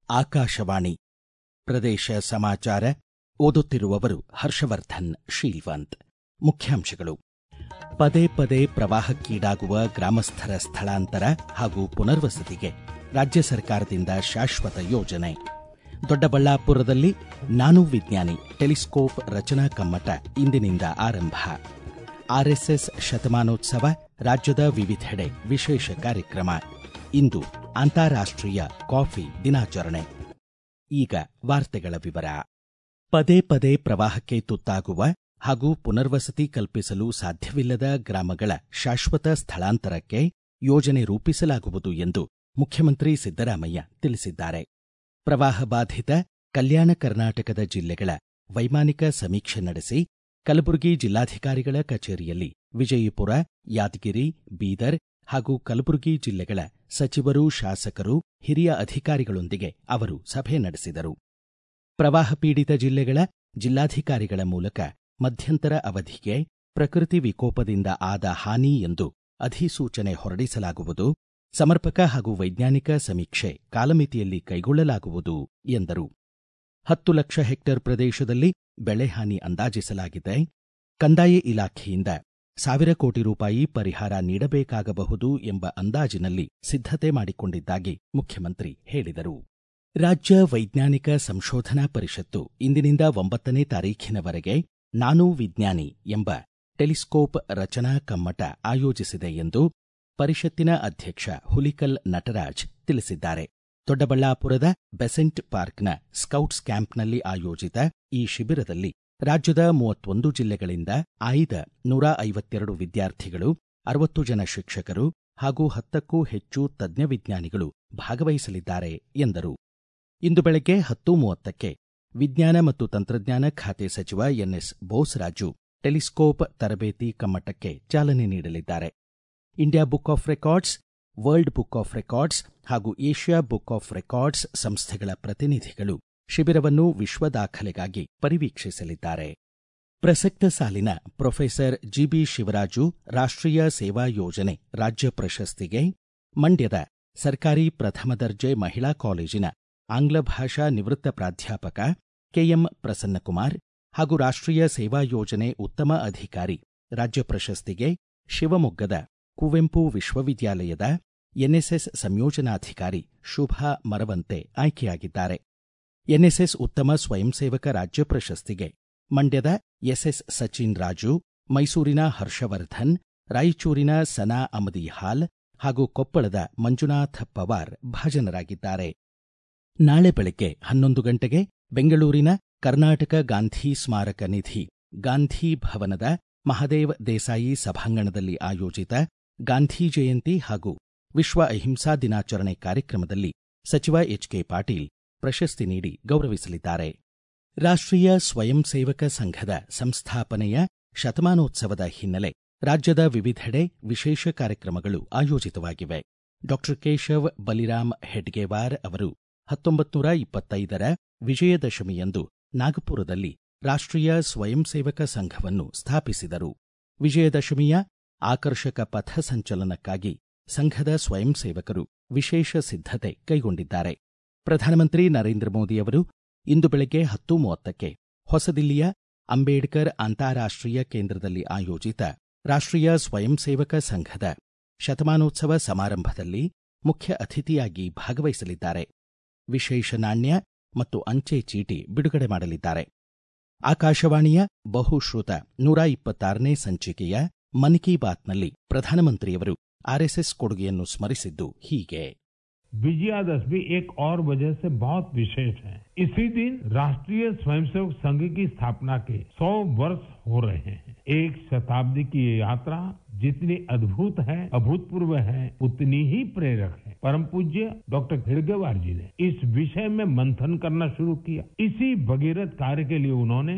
ಆಕಾಶವಾಣಿ ಪ್ರದೇಶ ಸಮಾಚಾರ ಓದುತ್ತಿರುವವರು ಹರ್ಷವರ್ಧನ್ ಶೀಲ್ವಂತ್ ಮುಖ್ಯಾಂಶಗಳು ಪದೇ ಪದೇ ಪ್ರವಾಹಕ್ಕೀಡಾಗುವ ಗ್ರಾಮಸ್ಥರ ಸ್ಥಳಾಂತರ ಹಾಗೂ ಪುನರ್ವಸತಿಗೆ ರಾಜ್ಯ ಸರ್ಕಾರದಿಂದ ಶಾಶ್ವತ ಯೋಜನೆ ದೊಡ್ಡಬಳ್ಳಾಪುರದಲ್ಲಿ ನಾನು ವಿಜ್ಞಾನಿ ಟೆಲಿಸ್ಕೋಪ್ ರಚನಾ ಕಮ್ಮಟ ಇಂದಿನಿಂದ ಆರಂಭ ಆರ್ಎಸ್ಎಸ್ ಶತಮಾನೋತ್ಸವ ರಾಜ್ಯದ ವಿವಿಧೆಡೆ ವಿಶೇಷ ಕಾರ್ಯಕ್ರಮ ಇಂದು ಅಂತಾರಾಷ್ಟ್ರೀಯ ಕಾಫಿ ದಿನಾಚರಣೆ ಈಗ ವಾರ್ತೆಗಳ ವಿವರ ಪದೇ ಪದೇ ಪ್ರವಾಹಕ್ಕೆ ತುತ್ತಾಗುವ ಹಾಗೂ ಪುನರ್ವಸತಿ ಕಲ್ಪಿಸಲು ಸಾಧ್ಯವಿಲ್ಲದ ಗ್ರಾಮಗಳ ಶಾಶ್ವತ ಸ್ಥಳಾಂತರಕ್ಕೆ ಯೋಜನೆ ರೂಪಿಸಲಾಗುವುದು ಎಂದು ಮುಖ್ಯಮಂತ್ರಿ ಸಿದ್ದರಾಮಯ್ಯ ತಿಳಿಸಿದ್ದಾರೆ ಪ್ರವಾಹ ಬಾಧಿತ ಕಲ್ಯಾಣ ಕರ್ನಾಟಕದ ಜಿಲ್ಲೆಗಳ ವೈಮಾನಿಕ ಸಮೀಕ್ಷೆ ನಡೆಸಿ ಕಲಬುರಗಿ ಜಿಲ್ಲಾಧಿಕಾರಿಗಳ ಕಚೇರಿಯಲ್ಲಿ ವಿಜಯಪುರ ಯಾದಗಿರಿ ಬೀದರ್ ಹಾಗೂ ಕಲಬುರಗಿ ಜಿಲ್ಲೆಗಳ ಸಚಿವರು ಶಾಸಕರು ಹಿರಿಯ ಅಧಿಕಾರಿಗಳೊಂದಿಗೆ ಅವರು ಸಭೆ ನಡೆಸಿದರು ಪ್ರವಾಹ ಪೀಡಿತ ಜಿಲ್ಲೆಗಳ ಜಿಲ್ಲಾಧಿಕಾರಿಗಳ ಮೂಲಕ ಮಧ್ಯಂತರ ಅವಧಿಗೆ ಪ್ರಕೃತಿ ವಿಕೋಪದಿಂದ ಆದ ಹಾನಿ ಎಂದು ಅಧಿಸೂಚನೆ ಹೊರಡಿಸಲಾಗುವುದು ಸಮರ್ಪಕ ಹಾಗೂ ವೈಜ್ಞಾನಿಕ ಸಮೀಕ್ಷೆ ಕಾಲಮಿತಿಯಲ್ಲಿ ಕೈಗೊಳ್ಳಲಾಗುವುದು ಎಂದರು ಹತ್ತು ಲಕ್ಷ ಹೆಕ್ಟೇರ್ ಪ್ರದೇಶದಲ್ಲಿ ಬೆಳೆಹಾನಿ ಅಂದಾಜಿಸಲಾಗಿದೆ ಕಂದಾಯ ಇಲಾಖೆಯಿಂದ ಸಾವಿರ ಕೋಟಿ ರೂಪಾಯಿ ಪರಿಹಾರ ನೀಡಬೇಕಾಗಬಹುದು ಎಂಬ ಅಂದಾಜಿನಲ್ಲಿ ಸಿದ್ಧತೆ ಮಾಡಿಕೊಂಡಿದ್ದಾಗಿ ಮುಖ್ಯಮಂತ್ರಿ ಹೇಳಿದರು ರಾಜ್ಯ ವೈಜ್ಞಾನಿಕ ಸಂಶೋಧನಾ ಪರಿಷತ್ತು ಇಂದಿನಿಂದ ಒಂಬತ್ತನೇ ತಾರೀಖಿನವರೆಗೆ ನಾನು ವಿಜ್ಞಾನಿ ಎಂಬ ಟೆಲಿಸ್ಕೋಪ್ ರಚನಾ ಕಮ್ಮಟ ಆಯೋಜಿಸಿದೆ ಎಂದು ಪರಿಷತ್ತಿನ ಅಧ್ಯಕ್ಷ ಹುಲಿಕಲ್ ನಟರಾಜ್ ತಿಳಿಸಿದ್ದಾರೆ ದೊಡ್ಡಬಳ್ಳಾಪುರದ ಬೆಸೆಂಟ್ ಪಾರ್ಕ್ನ ಸ್ಕೌಟ್ಸ್ ಕ್ಯಾಂಪ್ನಲ್ಲಿ ಆಯೋಜಿತ ಈ ಶಿಬಿರದಲ್ಲಿ ರಾಜ್ಯದ ಮೂವತ್ತೊಂದು ಜಿಲ್ಲೆಗಳಿಂದ ಆಯ್ದ ನೂರ ಐವತ್ತೆರಡು ವಿದ್ಯಾರ್ಥಿಗಳು ಅರವತ್ತು ಜನ ಶಿಕ್ಷಕರು ಹಾಗೂ ಹತ್ತಕ್ಕೂ ಹೆಚ್ಚು ತಜ್ಞ ವಿಜ್ಞಾನಿಗಳು ಭಾಗವಹಿಸಲಿದ್ದಾರೆ ಎಂದರು ಇಂದು ಬೆಳಗ್ಗೆ ಹತ್ತು ಮೂವತ್ತಕ್ಕೆ ವಿಜ್ಞಾನ ಮತ್ತು ತಂತ್ರಜ್ಞಾನ ಖಾತೆ ಸಚಿವ ಎನ್ಎಸ್ ಬೋಸರಾಜು ಟೆಲಿಸ್ಕೋಪ್ ತರಬೇತಿ ಕಮ್ಮಟಕ್ಕೆ ಚಾಲನೆ ನೀಡಲಿದ್ದಾರೆ India Book of Records World Book of Records ಹಾಗೂ ಏಷ್ಯಾ ಬುಕ್ ಆಫ್ ರೆಕಾರ್ಡ್ಸ್ ಸಂಸ್ಥೆಗಳ ಪ್ರತಿನಿಧಿಗಳು ಶಿಬಿರವನ್ನು ವಿಶ್ವ ದಾಖಲೆಗಾಗಿ ಪರಿವೀಕ್ಷಿಸಲಿದ್ದಾರೆ ಪ್ರಸಕ್ತ ಸಾಲಿನ ಪ್ರೊಫೆಸರ್ ಜಿಬಿ ಶಿವರಾಜು ರಾಷ್ಟ್ರೀಯ ಸೇವಾ ಯೋಜನೆ ರಾಜ್ಯ ಪ್ರಶಸ್ತಿಗೆ ಮಂಡ್ಯದ ಸರ್ಕಾರಿ ಪ್ರಥಮ ದರ್ಜೆ ಮಹಿಳಾ ಕಾಲೇಜಿನ ಆಂಗ್ಲ ಭಾಷಾ ನಿವೃತ್ತ ಪ್ರಾಧ್ಯಾಪಕ ಕೆಎಂ ಪ್ರಸನ್ನಕುಮಾರ್ ಹಾಗೂ ರಾಷ್ಟ್ರೀಯ ಸೇವಾ ಯೋಜನೆ ಉತ್ತಮ ಅಧಿಕಾರಿ ರಾಜ್ಯ ಪ್ರಶಸ್ತಿಗೆ ಶಿವಮೊಗ್ಗದ ಕುವೆಂಪು ವಿಶ್ವವಿದ್ಯಾಲಯದ ಎನ್ಎಸ್ಎಸ್ ಸಂಯೋಜನಾಧಿಕಾರಿ ಶುಭಾ ಮರವಂತೆ ಆಯ್ಕೆಯಾಗಿದ್ದಾರೆ ಎನ್ಎಸ್ಎಸ್ ಉತ್ತಮ ಸ್ವಯಂ ಸೇವಕ ರಾಜ್ಯ ಪ್ರಶಸ್ತಿಗೆ ಮಂಡ್ಯದ ಎಸ್ಎಸ್ ಸಚಿನ್ ರಾಜು ಮೈಸೂರಿನ ಹರ್ಷವರ್ಧನ್ ರಾಯಚೂರಿನ ಸನಾ ಅಮದಿ ಹಾಲ್ ಹಾಗೂ ಕೊಪ್ಪಳದ ಮಂಜುನಾಥ ಪವಾರ್ ಭಾಜನರಾಗಿದ್ದಾರೆ ನಾಳೆ ಬೆಳಗ್ಗೆ ಹನ್ನೊಂದು ಗಂಟೆಗೆ ಬೆಂಗಳೂರಿನ ಕರ್ನಾಟಕ ಗಾಂಧಿ ಸ್ಮಾರಕ ನಿಧಿ ಗಾಂಧಿ ಭವನದ ಮಹದೇವ್ ದೇಸಾಯಿ ಸಭಾಂಗಣದಲ್ಲಿ ಆಯೋಜಿತ ಗಾಂಧಿ ಜಯಂತಿ ಹಾಗೂ ವಿಶ್ವ ಅಹಿಂಸಾ ದಿನಾಚರಣೆ ಕಾರ್ಯಕ್ರಮದಲ್ಲಿ ಸಚಿವ ಎಚ್ಕೆ ಪಾಟೀಲ್ ಪ್ರಶಸ್ತಿ ನೀಡಿ ಗೌರವಿಸಲಿದ್ದಾರೆ ರಾಷ್ಟ್ರೀಯ ಸ್ವಯಂ ಸೇವಕ ಸಂಘದ ಸಂಸ್ಥಾಪನೆಯ ಶತಮಾನೋತ್ಸವದ ಹಿನ್ನೆಲೆ ರಾಜ್ಯದ ವಿವಿಧೆಡೆ ವಿಶೇಷ ಕಾರ್ಯಕ್ರಮಗಳು ಆಯೋಜಿತವಾಗಿವೆ ಡಾಕ್ಟರ್ ಕೇಶವ್ ಬಲಿರಾಮ್ ಹೆಡ್ಗೇವಾರ್ ಅವರು ಹತ್ತೊಂಬತ್ತು ನೂರ ಇಪ್ಪತ್ತೈದರ ವಿಜಯದಶಮಿಯಂದು ನಾಗಪುರದಲ್ಲಿ ರಾಷ್ಟ್ರೀಯ ಸ್ವಯಂ ಸೇವಕ ಸಂಘವನ್ನು ಸ್ಥಾಪಿಸಿದರು ವಿಜಯದಶಮಿಯ ಆಕರ್ಷಕ ಪಥ ಸಂಚಲನಕ್ಕಾಗಿ ಸಂಘದ ಸ್ವಯಂ ಸೇವಕರು ವಿಶೇಷ ಸಿದ್ಧತೆ ಕೈಗೊಂಡಿದ್ದಾರೆ ಪ್ರಧಾನಮಂತ್ರಿ ನರೇಂದ್ರ ಮೋದಿಯವರು ಇಂದು ಬೆಳಗ್ಗೆ ಹತ್ತು ಮೂವತ್ತಕ್ಕೆ ಹೊಸದಿಲ್ಲಿಯ ಅಂಬೇಡ್ಕರ್ ಅಂತಾರಾಷ್ಟ್ರೀಯ ಕೇಂದ್ರದಲ್ಲಿ ಆಯೋಜಿತ ರಾಷ್ಟ್ರೀಯ ಸ್ವಯಂ ಸೇವಕ ಸಂಘದ ಶತಮಾನೋತ್ಸವ ಸಮಾರಂಭದಲ್ಲಿ ಮುಖ್ಯ ಅತಿಥಿಯಾಗಿ ಭಾಗವಹಿಸಲಿದ್ದಾರೆ ವಿಶೇಷ ನಾಣ್ಯ ಮತ್ತು ಅಂಚೆ ಚೀಟಿ ಬಿಡುಗಡೆ ಮಾಡಲಿದ್ದಾರೆ ಆಕಾಶವಾಣಿಯ ಬಹುಶ್ರುತ ನೂರ ಇಪ್ಪತ್ತಾರನೇ ಸಂಚಿಕೆಯ ಮನ್ ಕಿ ಬಾತ್ನಲ್ಲಿ ಪ್ರಧಾನಮಂತ್ರಿಯವರು ಆರ್ಎಸ್ಎಸ್ ಕೊಡುಗೆಯನ್ನು ಸ್ಮರಿಸಿದ್ದು ಹೀಗೆ विजयादशमी एक और वजह से बहुत विशेष है इसी दिन राष्ट्रीय स्वयंसेवक संघ की स्थापना के 100 वर्ष हो रहे हैं एक शताब्दी की ये यात्रा जितनी अद्भुत है अभूतपूर्व है उतनी ही प्रेरक है परम पूज्य डॉक्टर खिड़गेवार जी ने इस विषय में मंथन करना शुरू किया इसी भगीरथ कार्य के लिए उन्होंने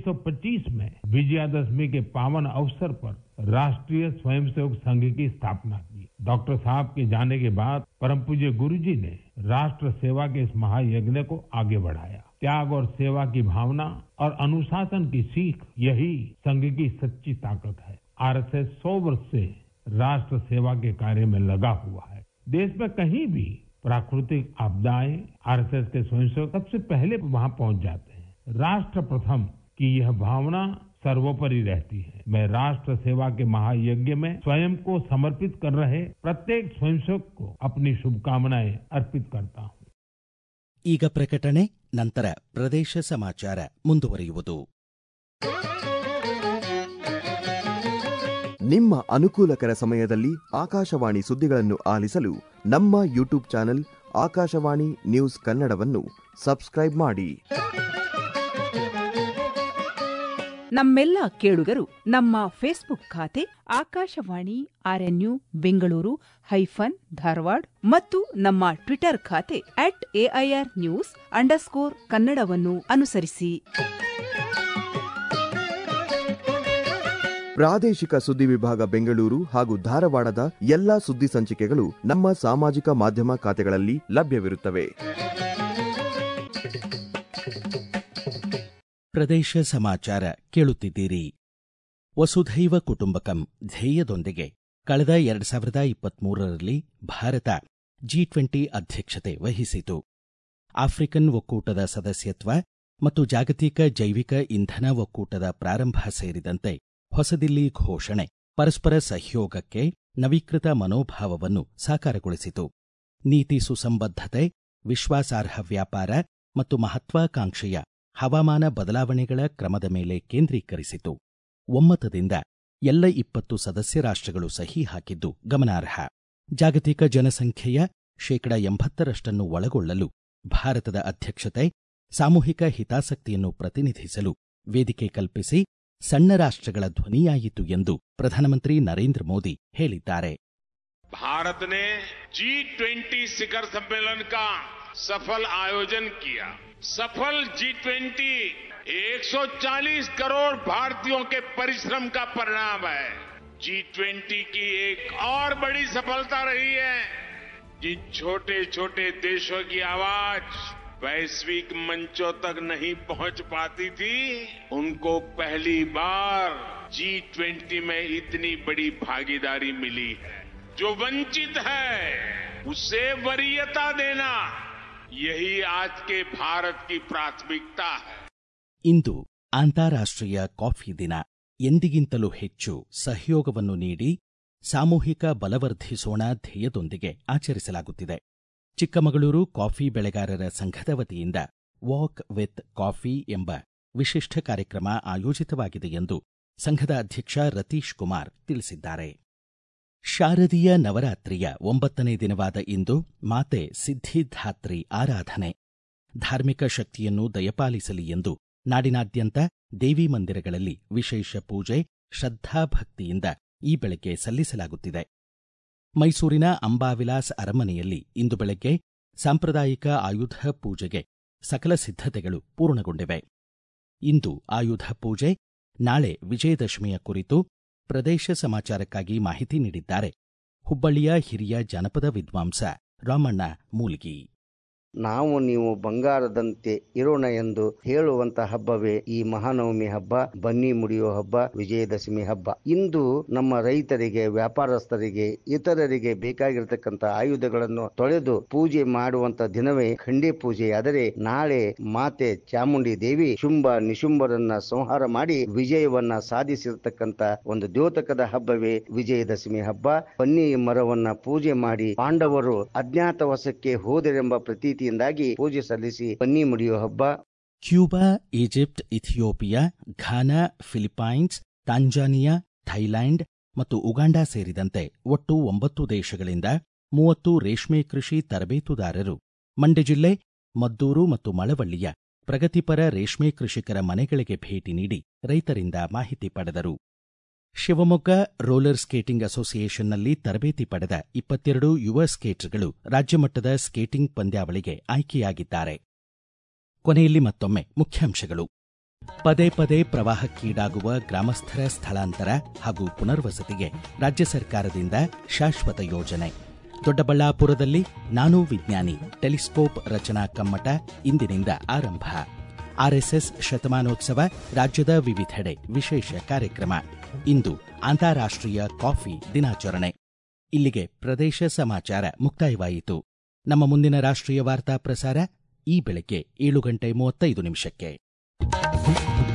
1925 में विजयादशमी के पावन अवसर पर राष्ट्रीय स्वयंसेवक संघ की स्थापना की डॉक्टर साहब के जाने के बाद परम पूज्य गुरु जी ने राष्ट्र सेवा के इस महायज्ञ को आगे बढ़ाया त्याग और सेवा की भावना और अनुशासन की सीख यही संघ की सच्ची ताकत है आरएसएस सौ वर्ष से राष्ट्र सेवा के कार्य में लगा हुआ है देश में कहीं भी प्राकृतिक आपदाएं आरएसएस के स्वयंसेवक सबसे पहले वहां पहुंच जाते हैं राष्ट्र प्रथम की यह भावना सर्वोपरि रहती है मैं राष्ट्र सेवा के महायज्ञ में स्वयं को समर्पित कर रहे प्रत्येक स्वयंसेवक को अपनी शुभकामनाएं अर्पित करता हूं ಈಗ ಪ್ರಕಟಣೆ ನಂತರ ಪ್ರದೇಶ ಸಮಾಚಾರ ಮುಂದುವರಿಯುವುದು ನಿಮ್ಮ ಅನುಕೂಲಕರ ಸಮಯದಲ್ಲಿ ಆಕಾಶವಾಣಿ ಸುದ್ದಿಗಳನ್ನು ಆಲಿಸಲು ನಮ್ಮ ಯೂಟ್ಯೂಬ್ ಚಾನೆಲ್ ಆಕಾಶವಾಣಿ ನ್ಯೂಸ್ ಕನ್ನಡವನ್ನು ಸಬ್ಸ್ಕ್ರೈಬ್ ಮಾಡಿ ನಮ್ಮೆಲ್ಲ ಕೇಳುಗರು ನಮ್ಮ ಫೇಸ್ಬುಕ್ ಖಾತೆ ಆಕಾಶವಾಣಿ ಆರ್ಎನ್ಯು ಬೆಂಗಳೂರು ಹೈಫನ್ ಧಾರವಾಡ ಮತ್ತು ನಮ್ಮ ಟ್ವಿಟರ್ ಖಾತೆ ಅಟ್ ಎಐಆರ್ ನ್ಯೂಸ್ ಅಂಡರ್ಸ್ಕೋರ್ ಕನ್ನಡವನ್ನು ಅನುಸರಿಸಿ ಪ್ರಾದೇಶಿಕ ಸುದ್ದಿ ವಿಭಾಗ ಬೆಂಗಳೂರು ಹಾಗೂ ಧಾರವಾಡದ ಎಲ್ಲಾ ಸುದ್ದಿ ಸಂಚಿಕೆಗಳು ನಮ್ಮ ಸಾಮಾಜಿಕ ಮಾಧ್ಯಮ ಖಾತೆಗಳಲ್ಲಿ ಲಭ್ಯವಿರುತ್ತವೆ ಪ್ರದೇಶ ಸಮಾಚಾರ ಕೇಳುತ್ತಿದ್ದೀರಿ ವಸುಧೈವ ಕುಟುಂಬಕಂ ಧ್ಯೇಯದೊಂದಿಗೆ ಕಳೆದ ಎರಡು ಸಾವಿರದ ಇಪ್ಪತ್ಮೂರರಲ್ಲಿ ಭಾರತ ಜಿ ಟ್ವೆಂಟಿ ಅಧ್ಯಕ್ಷತೆ ವಹಿಸಿತು ಆಫ್ರಿಕನ್ ಒಕ್ಕೂಟದ ಸದಸ್ಯತ್ವ ಮತ್ತು ಜಾಗತಿಕ ಜೈವಿಕ ಇಂಧನ ಒಕ್ಕೂಟದ ಪ್ರಾರಂಭ ಸೇರಿದಂತೆ ಹೊಸದಿಲ್ಲಿ ಘೋಷಣೆ ಪರಸ್ಪರ ಸಹಯೋಗಕ್ಕೆ ನವೀಕೃತ ಮನೋಭಾವವನ್ನು ಸಾಕಾರಗೊಳಿಸಿತು ನೀತಿ ಸುಸಂಬದ್ಧತೆ ವಿಶ್ವಾಸಾರ್ಹ ವ್ಯಾಪಾರ ಮತ್ತು ಮಹತ್ವಾಕಾಂಕ್ಷೆಯ ಹವಾಮಾನ ಬದಲಾವಣೆಗಳ ಕ್ರಮದ ಮೇಲೆ ಕೇಂದ್ರೀಕರಿಸಿತು ಒಮ್ಮತದಿಂದ ಎಲ್ಲ ಇಪ್ಪತ್ತು ಸದಸ್ಯ ರಾಷ್ಟ್ರಗಳು ಸಹಿ ಹಾಕಿದ್ದು ಗಮನಾರ್ಹ ಜಾಗತಿಕ ಜನಸಂಖ್ಯೆಯ ಶೇಕಡ ಎಂಬತ್ತರಷ್ಟನ್ನು ಒಳಗೊಳ್ಳಲು ಭಾರತದ ಅಧ್ಯಕ್ಷತೆ ಸಾಮೂಹಿಕ ಹಿತಾಸಕ್ತಿಯನ್ನು ಪ್ರತಿನಿಧಿಸಲು ವೇದಿಕೆ ಕಲ್ಪಿಸಿ ಸಣ್ಣ ರಾಷ್ಟ್ರಗಳ ಧ್ವನಿಯಾಯಿತು ಎಂದು ಪ್ರಧಾನಮಂತ್ರಿ ನರೇಂದ್ರ ಮೋದಿ ಹೇಳಿದ್ದಾರೆ भारत ने जी ट्वेंटी शिखर सम्मेलन का सफल आयोजन किया सफल जी ट्वेंटी 140 करोड़ भारतीयों के परिश्रम का परिणाम है जी ट्वेंटी की एक और बड़ी सफलता रही है जिन छोटे छोटे देशों की आवाज वैश्विक मंचों तक नहीं पहुंच पाती थी उनको पहली बार जी ट्वेंटी में इतनी बड़ी भागीदारी मिली है जो वंचित है उसे वरीयता देना यही आज के भारत की प्राथमिकता है ಇಂದು ಅಂತಾರಾಷ್ಟ್ರೀಯ ಕಾಫಿ ದಿನ ಎಂದಿಗಿಂತಲೂ ಹೆಚ್ಚು ಸಹಯೋಗವನ್ನು ನೀಡಿ ಸಾಮೂಹಿಕ ಬಲವರ್ಧಿಸೋಣ ಧ್ಯೇಯದೊಂದಿಗೆ ಆಚರಿಸಲಾಗುತ್ತಿದೆ ಚಿಕ್ಕಮಗಳೂರು ಕಾಫಿ ಬೆಳೆಗಾರರ ಸಂಘದ ವತಿಯಿಂದ ವಾಕ್ ವಿತ್ ಕಾಫಿ ಎಂಬ ವಿಶಿಷ್ಟ ಕಾರ್ಯಕ್ರಮ ಆಯೋಜಿತವಾಗಿದೆ ಎಂದು ಸಂಘದ ಅಧ್ಯಕ್ಷ ರತೀಶ್ ಕುಮಾರ್ ತಿಳಿಸಿದ್ದಾರೆ ಶಾರದೀಯ ನವರಾತ್ರಿಯ ಒಂಬತ್ತನೇ ದಿನವಾದ ಇಂದು ಮಾತೆ ಸಿದ್ಧಿಧಾತ್ರಿ ಆರಾಧನೆ ಧಾರ್ಮಿಕ ಶಕ್ತಿಯನ್ನು ದಯಪಾಲಿಸಲಿ ಎಂದು ನಾಡಿನಾದ್ಯಂತ ದೇವಿ ಮಂದಿರಗಳಲ್ಲಿ ವಿಶೇಷ ಪೂಜೆ ಶ್ರದ್ಧಾಭಕ್ತಿಯಿಂದ ಈ ಬೆಳಗ್ಗೆ ಸಲ್ಲಿಸಲಾಗುತ್ತಿದೆ ಮೈಸೂರಿನ ಅಂಬಾವಿಲಾಸ್ ಅರಮನೆಯಲ್ಲಿ ಇಂದು ಬೆಳಗ್ಗೆ ಸಾಂಪ್ರದಾಯಿಕ ಆಯುಧ ಪೂಜೆಗೆ ಸಕಲ ಸಿದ್ಧತೆಗಳು ಪೂರ್ಣಗೊಂಡಿವೆ ಇಂದು ಆಯುಧ ಪೂಜೆ ನಾಳೆ ವಿಜಯದಶಮಿಯ ಕುರಿತು ಪ್ರದೇಶ ಸಮಾಚಾರಕ್ಕಾಗಿ ಮಾಹಿತಿ ನೀಡಿದ್ದಾರೆ ಹುಬ್ಬಳ್ಳಿಯ ಹಿರಿಯ ಜಾನಪದ ವಿದ್ವಾಂಸ ರಾಮಣ್ಣ ಮೂಲ್ಗಿ ನಾವು ನೀವು ಬಂಗಾರದಂತೆ ಇರೋಣ ಎಂದು ಹೇಳುವಂತ ಹಬ್ಬವೇ ಈ ಮಹಾನವಮಿ ಹಬ್ಬ ಬನ್ನಿ ಮುಡಿಯೋ ಹಬ್ಬ ವಿಜಯದಶಮಿ ಹಬ್ಬ ಇಂದು ನಮ್ಮ ರೈತರಿಗೆ ವ್ಯಾಪಾರಸ್ಥರಿಗೆ ಇತರರಿಗೆ ಬೇಕಾಗಿರತಕ್ಕಂತ ಆಯುಧಗಳನ್ನು ತೊಳೆದು ಪೂಜೆ ಮಾಡುವಂತ ದಿನವೇ ಖಂಡಿ ಪೂಜೆ ಆದರೆ ನಾಳೆ ಮಾತೆ ಚಾಮುಂಡಿ ದೇವಿ ಶುಂಭ ನಿಶುಂಭರನ್ನ ಸಂಹಾರ ಮಾಡಿ ವಿಜಯವನ್ನ ಸಾಧಿಸಿರ್ತಕ್ಕಂತ ಒಂದು ದ್ಯೋತಕದ ಹಬ್ಬವೇ ವಿಜಯದಶಮಿ ಹಬ್ಬ ಬನ್ನಿ ಮರವನ್ನ ಪೂಜೆ ಮಾಡಿ ಪಾಂಡವರು ಅಜ್ಞಾತವಾಸಕ್ಕೆ ಹೋದರೆಂಬ ಪ್ರತೀತಿಯಿಂದಾಗಿ ಪೂಜೆ ಸಲ್ಲಿಸಿ ಬನ್ನಿ ಮುಡಿಯೋ ಹಬ್ಬ Cuba Egypt Ethiopia Ghana Philippines Tanzania Thailand ಮತ್ತು ಉಗಾಂಡ ಸೇರಿದಂತೆ ಒಟ್ಟು ಒಂಬತ್ತು ದೇಶಗಳಿಂದ ಮೂವತ್ತು ರೇಷ್ಮೆ ಕೃಷಿ ತರಬೇತುದಾರರು ಮಂಡ್ಯ ಜಿಲ್ಲೆ ಮದ್ದೂರು ಮತ್ತು ಮಳವಳ್ಳಿಯ ಪ್ರಗತಿಪರ ರೇಷ್ಮೆ ಕೃಷಿಕರ ಮನೆಗಳಿಗೆ ಭೇಟಿ ನೀಡಿ ರೈತರಿಂದ ಮಾಹಿತಿ ಪಡೆದರು ಶಿವಮೊಗ್ಗ ರೋಲರ್ ಸ್ಕೇಟಿಂಗ್ ಅಸೋಸಿಯೇಷನ್ನಲ್ಲಿ ತರಬೇತಿ ಪಡೆದ ಇಪ್ಪತ್ತೆರಡು ಯುವ ಸ್ಕೇಟರ್ಗಳು ರಾಜ್ಯಮಟ್ಟದ ಸ್ಕೇಟಿಂಗ್ ಪಂದ್ಯಾವಳಿಗೆ ಆಯ್ಕೆಯಾಗಿದ್ದಾರೆ ಕೊನೆಯಲ್ಲಿ ಮತ್ತೊಮ್ಮೆ ಮುಖ್ಯಾಂಶಗಳು ಪದೇ ಪದೇ ಪ್ರವಾಹಕ್ಕೀಡಾಗುವ ಗ್ರಾಮಸ್ಥರ ಸ್ಥಳಾಂತರ ಹಾಗೂ ಪುನರ್ವಸತಿಗೆ ರಾಜ್ಯ ಸರ್ಕಾರದಿಂದ ಶಾಶ್ವತ ಯೋಜನೆ ದೊಡ್ಡಬಳ್ಳಾಪುರದಲ್ಲಿ ನಾನು ವಿಜ್ಞಾನಿ ಟೆಲಿಸ್ಕೋಪ್ ರಚನಾ ಕಮ್ಮಟ ಇಂದಿನಿಂದ ಆರಂಭ ಆರ್ಎಸ್ಎಸ್ ಶತಮಾನೋತ್ಸವ ರಾಜ್ಯದ ವಿವಿಧೆಡೆ ವಿಶೇಷ ಕಾರ್ಯಕ್ರಮ ಇಂದು ಅಂತಾರಾಷ್ಟ್ರೀಯ ಕಾಫಿ ದಿನಾಚರಣೆ ಇಲ್ಲಿಗೆ ಪ್ರದೇಶ ಸಮಾಚಾರ ಮುಕ್ತಾಯವಾಯಿತು ನಮ್ಮ ಮುಂದಿನ ರಾಷ್ಟ್ರೀಯ ವಾರ್ತಾ ಪ್ರಸಾರ ಈ ಬೆಳಗ್ಗೆ ಏಳು ಗಂಟೆ ಮೂವತ್ತೈದು ನಿಮಿಷಕ್ಕೆ